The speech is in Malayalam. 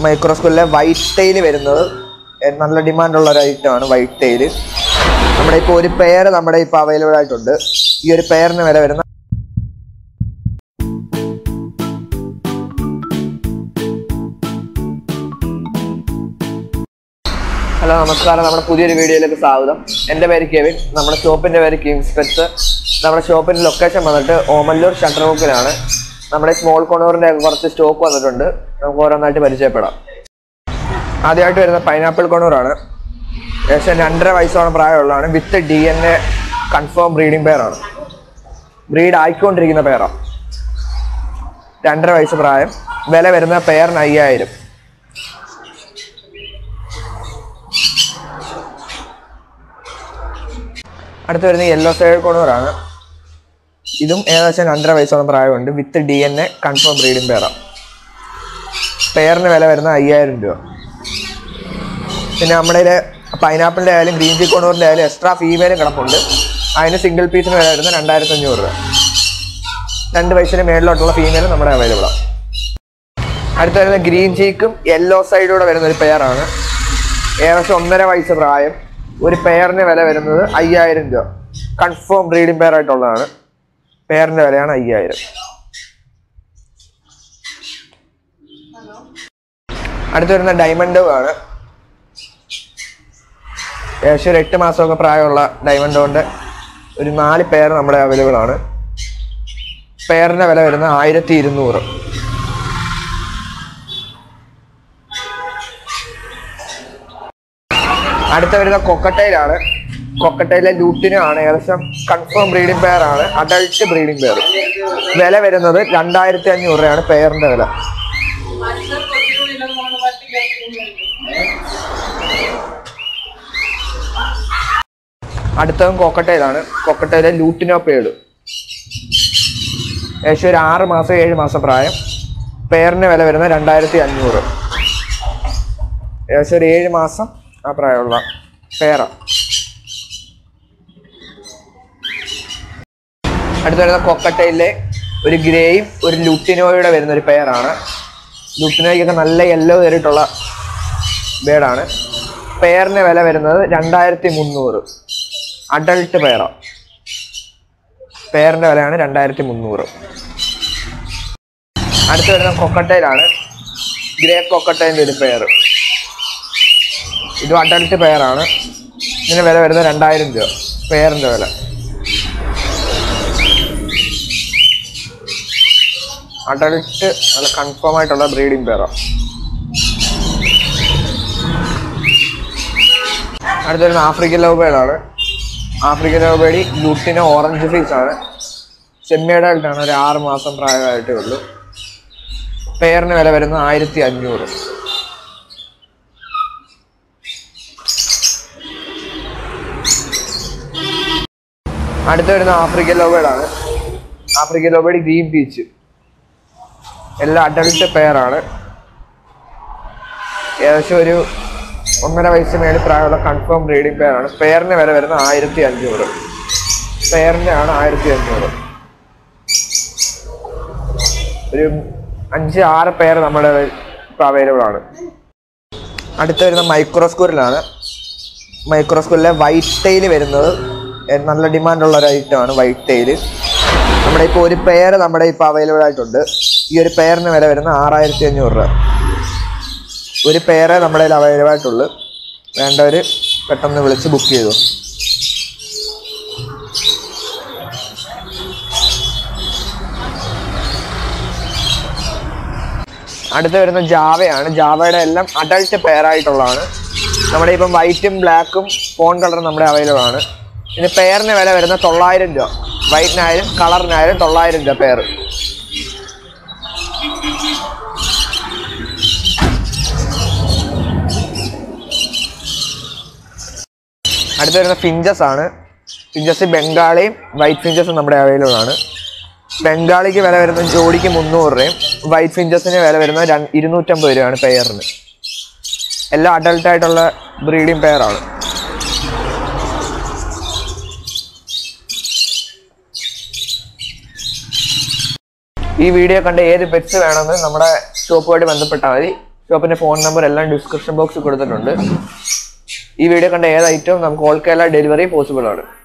മൈക്രോസ്കൂളിലെ വൈറ്റ് ടൈൽ വരുന്നത് എ- നല്ല ഡിമാൻഡുള്ള ഒരു ഐറ്റമാണ് വൈറ്റ് ടൈൽ നമ്മുടെ ഇപ്പോൾ ഒരു പെയർ നമ്മുടെ ഇപ്പോൾ അവൈലബിൾ ആയിട്ടുണ്ട് ഈ ഒരു പെയറിന് വില വരുന്ന ഹലോ നമസ്കാരം നമ്മുടെ പുതിയൊരു വീഡിയോയിലേക്ക് സ്വാഗതം എൻ്റെ പേര് കെവിൻ നമ്മുടെ ഷോപ്പിൻ്റെ പേര് കിങ്സ് പെറ്റ്സ് നമ്മുടെ ഷോപ്പിൻ്റെ ലൊക്കേഷൻ വന്നിട്ട് ഓമല്ലൂർ ഷട്ടർമുക്കിലാണ് നമ്മുടെ സ്മോൾ കൊണൂറിൻ്റെ കുറച്ച് സ്റ്റോക്ക് വന്നിട്ടുണ്ട് നമുക്ക് ഓരോന്നായിട്ട് പരിചയപ്പെടാം ആദ്യമായിട്ട് വരുന്ന പൈനാപ്പിൾ കൊണൂറാണ് ഏകദേശം രണ്ടര വയസ്സോളം പ്രായമുള്ളതാണ് with D N A confirm breeding പെയറാണ് ബ്രീഡ് ആയിക്കൊണ്ടിരിക്കുന്ന പെയറാണ് രണ്ടര വയസ്സ് പ്രായം വില വരുന്ന പെയറിന് അയ്യായിരം അടുത്ത് വരുന്ന യെല്ലോ സൈഡ് കോണൂറാണ് ഇതും ഏകദേശം രണ്ടര വയസ്സോളം പ്രായമുണ്ട് with D N A confirm breeding പെയറാണ് പെയറിന് വില വരുന്ന അയ്യായിരം രൂപ പിന്നെ നമ്മുടെ പൈനാപ്പിളിൻ്റെ ആയാലും ഗ്രീൻ ചീ കോണൂറിൻ്റെ ആയാലും എക്സ്ട്രാ ഫീമെയിലും കിടപ്പുണ്ട് അതിന് സിംഗിൾ പീസിന് വില വരുന്നത് രണ്ടായിരത്തി അഞ്ഞൂറ് രൂപ രണ്ട് വയസ്സിന് മേളിലോട്ടുള്ള ഫീമെയിലും നമ്മുടെ അവൈലബിൾ ആണ് അടുത്ത വരുന്ന ഗ്രീൻ ചീക്കും യെല്ലോ സൈഡൂടെ വരുന്ന ഒരു പെയറാണ് ഏകദേശം ഒന്നര വയസ്സ് പ്രായം ഒരു പെയറിന് വില വരുന്നത് അയ്യായിരം രൂപ കൺഫേം ബ്രീഡിംഗ് പെയർ ആയിട്ടുള്ളതാണ് പെയറിന്റെ വിലയാണ് അയ്യായിരം അടുത്ത് വരുന്ന ഡയമണ്ട് ആണ് ഏകദേശം ഒരു എട്ട് മാസമൊക്കെ പ്രായമുള്ള ഡയമണ്ട് കൊണ്ട് ഒരു നാല് പെയർ നമ്മുടെ അവൈലബിൾ ആണ് പെയറിന്റെ വില വരുന്നത് ആയിരത്തി ഇരുന്നൂറ് അടുത്ത വരുന്ന കൊക്കട്ടയിലാണ് കൊക്കട്ടയിലെ ലൂട്ടിനാണ് ഏകദേശം കൺഫേം ബ്രീഡിംഗ് പെയർ ആണ് അഡൾട്ട് ബ്രീഡിംഗ് പെയർ വില വരുന്നത് രണ്ടായിരത്തി അഞ്ഞൂറ് രൂപയാണ് പെയറിന്റെ വില അടുത്തതും കൊക്കട്ടയിലാണ് കൊക്കട്ടയിലെ ലൂട്ടിനോ പേട് ഏകദേശം ഒരു ആറ് മാസം ഏഴ് മാസം പ്രായം പെയറിന് വില വരുന്നത് രണ്ടായിരത്തി അഞ്ഞൂറ് ഏകദേശം ഒരു ഏഴ് മാസം ആ പ്രായമുള്ള പേര അടുത്ത വരുന്ന കൊക്കട്ടയിലെ ഒരു ഗ്രേയും ഒരു ലുട്ടിനോയുടെ വരുന്ന ഒരു പെയറാണ് ലുട്ടിനോയ്ക്കൊക്കെ നല്ല യെല്ലോ കയറിയിട്ടുള്ള ബേഡാണ് പെയറിന് വില വരുന്നത് രണ്ടായിരത്തി മുന്നൂറ് അഡൾട്ട് പെയറ പെയറിന്റെ വിലയാണ് രണ്ടായിരത്തി മുന്നൂറ് അടുത്ത് വരുന്ന കൊക്കട്ടയിലാണ് ഗ്രേ കൊക്കട്ടയിൻ്റെ ഒരു പെയർ ഇത് അഡൾട്ട് പെയറാണ് ഇതിന് വില വരുന്നത് രണ്ടായിരം രൂപ പെയറിന്റെ വില അഡൾട്ട് നല്ല കൺഫേം ആയിട്ടുള്ള ബ്രീഡിംഗ് പെയറാണ് അടുത്ത വരുന്ന ആഫ്രിക്കൻ ലവ് ബേഡാണ് ആഫ്രിക്കൻ ലവ് ബേഡി ലുട്ടിന് ഓറഞ്ച് ഫീസ് ആണ് സെമി അഡൾട്ട് ആണ് ഒരു ആറ് മാസം പ്രായമായിട്ടേ ഉള്ളൂ പെയറിന് വില വരുന്നത് ആയിരത്തി അഞ്ഞൂറ് അടുത്ത വരുന്ന ആഫ്രിക്കൻ ലോബേഡാണ് ആഫ്രിക്കൻ ലോബേഡ് ഗ്രീൻ പീച്ച് എല്ലാം അഡൾട്ട് പെയറാണ് ഏകദേശം ഒരു ഒന്നര വയസ്സ് മേളിൽ പ്രായമുള്ള കൺഫേം ബ്രീഡിംഗ് പെയറാണ് പെയറിന് വില വരുന്നത് ആയിരത്തി അഞ്ഞൂറ് പെയറിൻ്റെ ആണ് ആയിരത്തി അഞ്ഞൂറ് ഒരു അഞ്ച് ആറ് പെയർ നമ്മുടെ ഇപ്പോൾ അവൈലബിൾ ആണ് അടുത്ത വരുന്ന മൈക്രോസ്കൂറിലാണ് മൈക്രോസ്കൂറിലെ വൈറ്റ് ടൈൽ വരുന്നത് എ- നല്ല ഡിമാൻഡുള്ള ഒരു ഐറ്റമാണ് വൈറ്റ് ടൈൽ നമ്മുടെ ഇപ്പോൾ ഒരു പെയർ നമ്മുടെ ഇപ്പോൾ അവൈലബിൾ ആയിട്ടുണ്ട് ഈ ഒരു പെയറിന് വില വരുന്നത് ആറായിരത്തി അഞ്ഞൂറ് രൂപ ഒരു പെയറേ നമ്മുടെ കയ്യിൽ അവൈലബിൾ ആയിട്ടുള്ളൂ വേണ്ടവർ പെട്ടെന്ന് വിളിച്ച് ബുക്ക് ചെയ്തു അടുത്ത് വരുന്ന ജാവയാണ് ജാവയുടെ എല്ലാം അഡൾട്ട് പെയർ ആയിട്ടുള്ളതാണ് നമ്മുടെ ഇപ്പം വൈറ്റും ബ്ലാക്കും ഫോൺ കളറും നമ്മുടെ അവൈലബിൾ ആണ് ഇതിന് പെയറിന് വില വരുന്ന തൊള്ളായിരം രൂപ വൈറ്റിനായാലും കളറിനായാലും തൊള്ളായിരം രൂപ പെയർ അടുത്ത് വരുന്ന ഫിഞ്ചസ് ആണ് ഫിഞ്ചസ് ബംഗാളിയും വൈറ്റ് ഫിഞ്ചസും നമ്മുടെ അവൈലബിൾ ആണ് ബംഗാളിക്ക് വില വരുന്ന ജോഡിക്ക് മുന്നൂറ് രൂപയും വൈറ്റ് ഫിഞ്ചസിന് വില വരുന്നത് രണ്ട് ഇരുന്നൂറ്റമ്പത് രൂപയാണ് പെയറിന് എല്ലാം അഡൾട്ട് ആയിട്ടുള്ള ബ്രീഡിംഗ് പെയറാണ് ഈ വീഡിയോ കണ്ട് ഏത് പെറ്റ്സ് വേണമെന്ന് നമ്മുടെ ഷോപ്പുമായിട്ട് ബന്ധപ്പെട്ടാൽ മതി ഷോപ്പിന്റെ ഫോൺ നമ്പർ എല്ലാം ഡിസ്ക്രിപ്ഷൻ ബോക്സിൽ കൊടുത്തിട്ടുണ്ട് ഈ വീഡിയോ കണ്ട ഏത് ഐറ്റവും നമുക്ക് ഓൾ കേരള ഡെലിവറി പോസിബിൾ ആണ്